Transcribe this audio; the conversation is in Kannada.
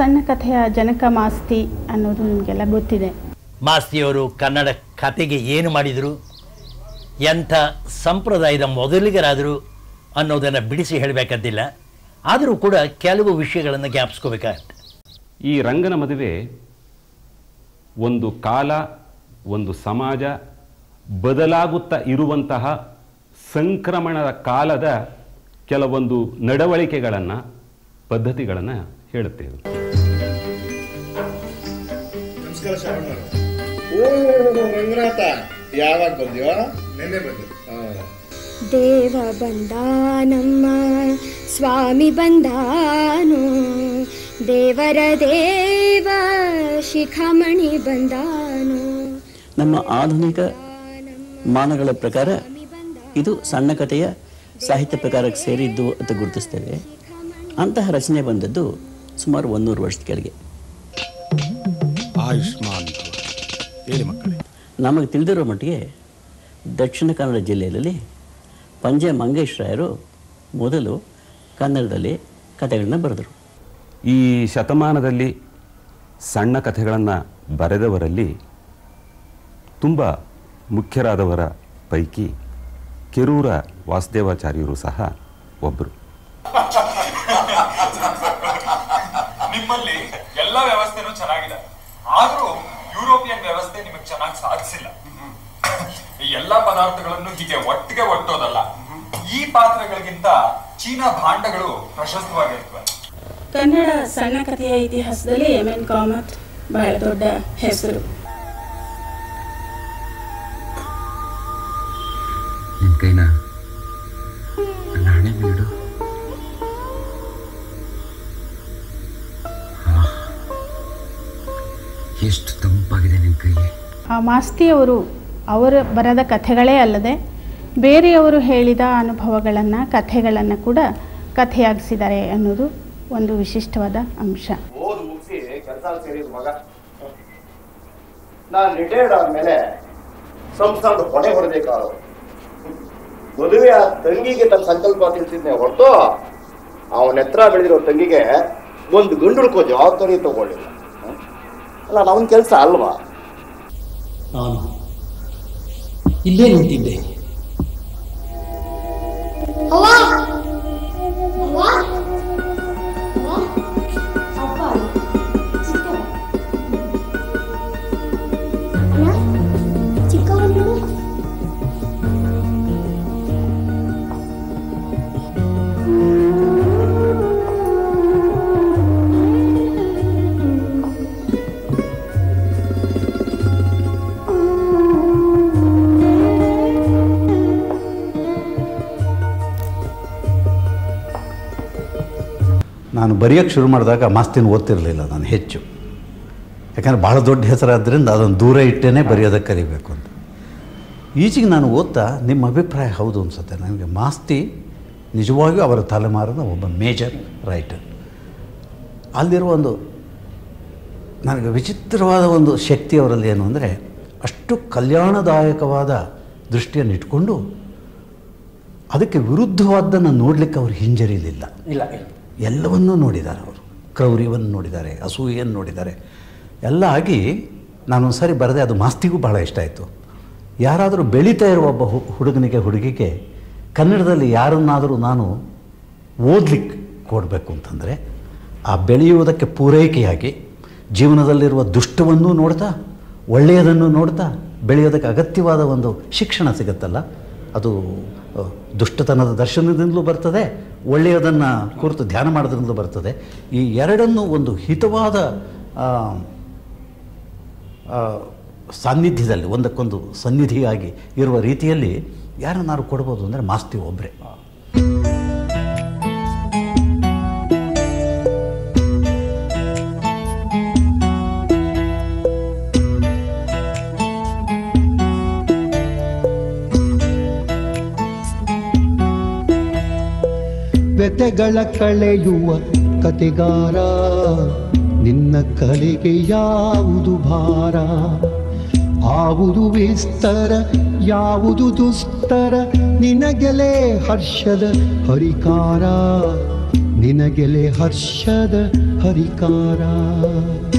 ಸಣ್ಣ ಕಥೆಯ ಜನಕ ಮಾಸ್ತಿ ಅನ್ನೋದು ನಿಮಗೆಲ್ಲ ಗೊತ್ತಿದೆ ಮಾಸ್ತಿಯವರು ಕನ್ನಡ ಕತೆಗೆ ಏನು ಮಾಡಿದರು ಎಂಥ ಸಂಪ್ರದಾಯದ ಮೊದಲಿಗರಾದರು ಅನ್ನೋದನ್ನು ಬಿಡಿಸಿ ಹೇಳಬೇಕಂತಿಲ್ಲ ಆದರೂ ಕೂಡ ಕೆಲವು ವಿಷಯಗಳನ್ನು ಜ್ಞಾಪಿಸ್ಕೋಬೇಕಾಗತ್ತೆ ಈ ರಂಗನ ಮದುವೆ ಒಂದು ಕಾಲ ಒಂದು ಸಮಾಜ ಬದಲಾಗುತ್ತಾ ಇರುವಂತಹ ಸಂಕ್ರಮಣದ ಕಾಲದ ಕೆಲವೊಂದು ನಡವಳಿಕೆಗಳನ್ನು ಪದ್ಧತಿಗಳನ್ನು ಹೇಳುತ್ತೆ ಇದು ನಮಸ್ಕಾರ ಶ್ರಾವಣ ಓ ರಂಗನಾಥ ಯಾವಾಗ ಬಂದ್ಯೋ ನೆನ್ನೆ ಬಂದೆ ದೇವ ಬಂದಾನಮ್ಮ ಸ್ವಾಮಿ ಬಂದಾನು ದೇವರ ದೇವ ಶಿಖಾಮಣಿ ಬಂದಾನು ನಮ್ಮ ಆಧುನಿಕ ಮಾನಗಳ ಪ್ರಕಾರ ಇದು ಸಣ್ಣ ಕಥೆಯ ಸಾಹಿತ್ಯ ಪ್ರಕಾರಕ್ಕೆ ಸೇರಿದ್ದು ಅಂತ ಗುರುತಿಸ್ತೇವೆ ಅಂತಹ ರಚನೆ ಬಂದದ್ದು ಸುಮಾರು ಒಂದೂರು ವರ್ಷದ ಕೆಳಗೆ ಆಯುಷ್ಮಾನ್ ಭವ. ಹೇಳಿ ಮಕ್ಕಳೇ ನಮಗೆ ತಿಳಿದಿರೋ ಮಟ್ಟಿಗೆ ದಕ್ಷಿಣ ಕನ್ನಡ ಜಿಲ್ಲೆಯಲ್ಲಿ ಪಂಜೆ ಮಂಗೇಶ್ ರಾಯರು ಮೊದಲು ಕನ್ನಡದಲ್ಲಿ ಕಥೆಗಳನ್ನ ಬರೆದರು ಈ ಶತಮಾನದಲ್ಲಿ ಸಣ್ಣ ಕಥೆಗಳನ್ನು ಬರೆದವರಲ್ಲಿ ತುಂಬ ಮುಖ್ಯರಾದವರ ಪೈಕಿ ಕೆರೂರ ವಾಸುದೇವಾಚಾರ್ಯರು ಸಹ ಒಬ್ಬರು ನಿಮ್ಮಲ್ಲಿ ಎಲ್ಲ ವ್ಯವಸ್ಥೆನೂ ಚೆನ್ನಾಗಿದೆ ಆದ್ರೂ ಯುರೋಪಿಯನ್ ವ್ಯವಸ್ಥೆ ನಿಮಗೆ ಚೆನ್ನಾಗಿ ಸಾಧಿಸಿಲ್ಲ ಈ ಎಲ್ಲಾ ಪದಾರ್ಥಗಳನ್ನು ಹೀಗೆ ಒಟ್ಟಿಗೆ ಒಟ್ಟೋದಲ್ಲ ಈ ಪಾತ್ರೆಗಳಿಗಿಂತ ಚೀನಾ ಭಾಂಡಗಳು ಪ್ರಶಸ್ತವಾಗಿರ್ತವೆ ಕನ್ನಡ ಸಣ್ಣ ಕಥೆಯ ಇತಿಹಾಸದಲ್ಲಿ ಎಮ್ ಎನ್ ಕಾಮತ್ ಬಹಳ ದೊಡ್ಡ ಹೆಸರು ನಿನ್ನ ಕೈನ ನನ್ನ ಹಣೆ ಮೇಲಿಡು ಆಹ್, ಎಷ್ಟು ತಂಪಾಗಿದೆ ನಿನ್ನ ಕೈ ಆ ಮಾಸ್ತಿಯವರು ಅವರು ಬರೆದ ಕಥೆಗಳೇ ಅಲ್ಲದೆ ಬೇರೆಯವರು ಹೇಳಿದ ಅನುಭವಗಳನ್ನು ಕಥೆಗಳನ್ನು ಕೂಡ ಕಥೆಯಾಗಿಸಿದ್ದಾರೆ ಅನ್ನೋದು ಒಂದು ವಿಶಿಷ್ಟವಾದ ಅಂಶ ಓದ್ ಮುಗಿಸಿ ಕೆಲಸ ಸೇರಿದ ಮಗ ನಾನು ರಿಟೈರ್ಡ್ ಆದ್ಮೇಲೆ ಸಂಸ್ಥಾನದ ಹೊಣೆ ಹೊರಬೇಕಾದ್ರು ಮದುವೆ ಆ ತಂಗಿಗೆ ತನ್ನ ಸಂಕಲ್ಪ ತಿಳಿಸಿದ್ನೆ ಹೊರತು ಅವನ ಹತ್ರ ಬೆಳೆದಿರೋ ತಂಗಿಗೆ ಒಂದು ಗಂಡುಳ್ಕೋ ಜವಾಬ್ದಾರಿ ತಗೊಳ್ಳಿಲ್ಲ ಹ್ಮ್? ಅಲ್ಲ ಅವನ ಕೆಲಸ ಅಲ್ವಾ ನಾನು ಇಲ್ಲೇ ನಿಂತಿದ್ದೆ ಅವ್ವ ಅವ್ವ ಅವ್ವ ಅಪ್ಪ ಚಿಕ್ಕವ ಅಣ್ಣ ಚಿಕ್ಕವ ನೋಡು ನಾನು ಬರೆಯೋಕ್ಕೆ ಶುರು ಮಾಡಿದಾಗ ಮಾಸ್ತಿನ ಓದ್ತಿರಲಿಲ್ಲ ನಾನು ಹೆಚ್ಚು ಯಾಕಂದರೆ ಭಾಳ ದೊಡ್ಡ ಹೆಸರಾದ್ದರಿಂದ ಅದನ್ನು ದೂರ ಇಟ್ಟೇ ಬರೆಯೋದಕ್ಕೆ ಕಲಿಬೇಕು ಅಂತ ಈಚೆಗೆ ನಾನು ಓದ್ತಾ ನಿಮ್ಮ ಅಭಿಪ್ರಾಯ ಹೌದು ಅನಿಸುತ್ತೆ ನನಗೆ ಮಾಸ್ತಿ ನಿಜವಾಗಿಯೂ ಅವರ ತಲೆಮಾರಿನ ಒಬ್ಬ ಮೇಜರ್ ರೈಟರ್ ಅಲ್ಲಿರುವ ಒಂದು ನನಗೆ ವಿಚಿತ್ರವಾದ ಒಂದು ಶಕ್ತಿ ಅವರಲ್ಲಿ ಏನು ಅಂದರೆ ಅಷ್ಟು ಕಲ್ಯಾಣದಾಯಕವಾದ ದೃಷ್ಟಿಯನ್ನು ಇಟ್ಕೊಂಡು ಅದಕ್ಕೆ ವಿರುದ್ಧವಾದ್ದನ್ನು ನೋಡಲಿಕ್ಕೆ ಅವರು ಹಿಂಜರಿಲಿಲ್ಲ ಇಲ್ಲ ಎಲ್ಲವನ್ನೂ ನೋಡಿದ್ದಾರೆ ಅವರು ಕ್ರೌರ್ಯವನ್ನು ನೋಡಿದ್ದಾರೆ ಅಸೂಯೆಯನ್ನು ನೋಡಿದ್ದಾರೆ ಎಲ್ಲ ಆಗಿ ನಾನೊಂದು ಸಾರಿ ಬರದೆ ಅದು ಮಾಸ್ತಿಗೂ ಭಾಳ ಇಷ್ಟ ಆಯಿತು ಯಾರಾದರೂ ಬೆಳೀತಾ ಇರುವ ಒಬ್ಬ ಹು- ಹುಡುಗನಿಗೆ ಹುಡುಗಿಗೆ ಕನ್ನಡದಲ್ಲಿ ಯಾರನ್ನಾದರೂ ನಾನು ಓದಲಿಕ್ಕೆ ಕೊಡಬೇಕು ಅಂತಂದರೆ ಆ ಬೆಳೆಯುವುದಕ್ಕೆ ಪೂರೈಕೆಯಾಗಿ ಜೀವನದಲ್ಲಿರುವ ದುಷ್ಟವನ್ನು ನೋಡ್ತಾ ಒಳ್ಳೆಯದನ್ನು ನೋಡ್ತಾ ಬೆಳೆಯೋದಕ್ಕೆ ಅಗತ್ಯವಾದ ಒಂದು ಶಿಕ್ಷಣ ಸಿಗುತ್ತಲ್ಲ ಅದು ಅ, ದುಷ್ಟತನದ ದರ್ಶನದಿಂದಲೂ ಬರ್ತದೆ ಒಳ್ಳೆಯದನ್ನು ಕುರಿತು ಧ್ಯಾನ ಮಾಡೋದ್ರಿಂದಲೂ ಬರ್ತದೆ ಈ ಎರಡನ್ನೂ ಒಂದು ಹಿತವಾದ ಆ, ಆ, ಸಾನ್ನಿಧ್ಯದಲ್ಲಿ ಒಂದಕ್ಕೊಂದು ಸನ್ನಿಧಿಯಾಗಿ ಇರುವ ರೀತಿಯಲ್ಲಿ ಯಾರನ್ನಾರು ಕೊಡ್ಬೋದು ಅಂದರೆ ಮಾಸ್ತಿ ಒಬ್ಬರೇ ವ್ಯತೆಗಳ ಕಳೆಯುವ ಕತೆಗಾರ ನಿನ್ನ ಕಲೆಗೆ ಯಾವುದು ಭಾರ ಆವುದು ವಿಸ್ತರ ಯಾವುದು ದುಸ್ತರ ನಿನಗೆಲೆ ಹರ್ಷದ ಹರಿಕಾರ ನಿನಗೆಲೆ ಹರ್ಷದ ಹರಿಕಾರ